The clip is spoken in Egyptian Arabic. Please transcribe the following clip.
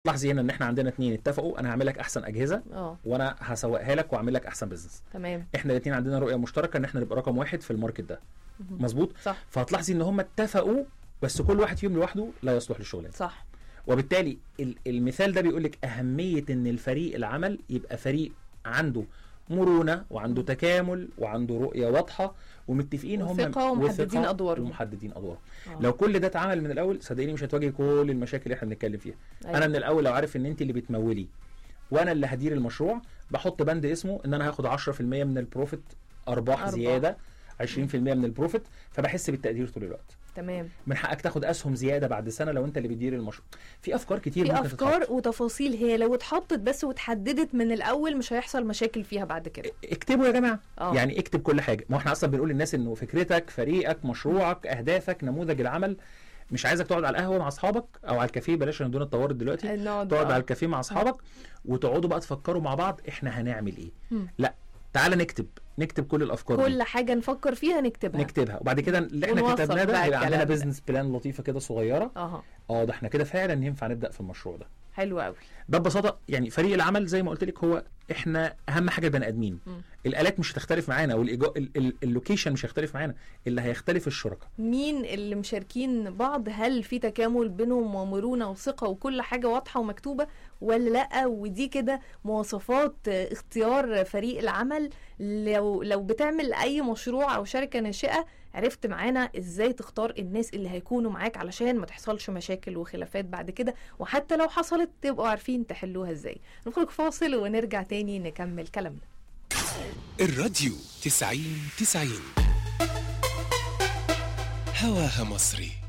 هتلاحظي هنا ان احنا عندنا اتنين اتفقوا انا هعمل لك احسن اجهزه اه وانا هسوقها لك واعمل لك احسن بزنس تمام احنا الاثنين عندنا رؤيه مشتركه ان احنا نبقى رقم واحد في الماركت ده مظبوط صح فهتلاحظي ان هم اتفقوا بس كل واحد فيهم لوحده لا يصلح للشغلانه صح وبالتالي ال- المثال ده بيقول لك اهميه ان الفريق العمل يبقى فريق عنده مرونه وعنده تكامل وعنده رؤيه واضحه ومتفقين هم وثقة ومحددين أدوارهم. ومحددين ادوارهم آه. لو كل ده اتعمل من الاول صدقيني مش هتواجهي كل المشاكل اللي احنا بنتكلم فيها أيوة. انا من الاول لو عارف ان انت اللي بتمولي وانا اللي هدير المشروع بحط بند اسمه ان انا هاخد 10% من البروفيت ارباح, أرباح. زياده 20% من البروفيت فبحس بالتقدير طول الوقت تمام من حقك تاخد اسهم زياده بعد سنه لو انت اللي بتدير المشروع في افكار كتير في ممكن افكار تتحط. وتفاصيل هي لو اتحطت بس واتحددت من الاول مش هيحصل مشاكل فيها بعد كده اكتبوا يا جماعه اه يعني اكتب كل حاجه ما هو احنا اصلا بنقول للناس انه فكرتك فريقك مشروعك اهدافك نموذج العمل مش عايزك تقعد على القهوه مع اصحابك او على الكافيه بلاش ندون الطوارئ دلوقتي نقعد تقعد آه. على الكافيه مع اصحابك وتقعدوا بقى تفكروا مع بعض احنا هنعمل ايه مم. لا تعالى نكتب نكتب كل الافكار دي كل حاجه نفكر فيها نكتبها نكتبها وبعد كده اللي احنا ونوثق كتبناه ده بقى يبقى عندنا الكلام ده. بزنس بلان لطيفه كده صغيره اها اه ده احنا كده فعلا ينفع نبدا في المشروع ده حلو قوي ده ببساطه يعني فريق العمل زي ما قلت لك هو احنا اهم حاجه البني ادمين مم. الالات مش هتختلف معانا والإيجا- ال- ال- اللوكيشن مش هيختلف معانا اللي هيختلف الشركاء مين اللي مشاركين بعض هل في تكامل بينهم ومرونه وثقه وكل حاجه واضحه ومكتوبه ولا لا ودي كده مواصفات آه، اختيار فريق العمل لو لو بتعمل اي مشروع او شركه ناشئه عرفت معانا ازاي تختار الناس اللي هيكونوا معاك علشان ما تحصلش مشاكل وخلافات بعد كده وحتى لو حصلت تبقوا عارفين تحلوها ازاي نخرج فاصل ونرجع تاني نكمل كلامنا الراديو تسعين تسعين هواها مصري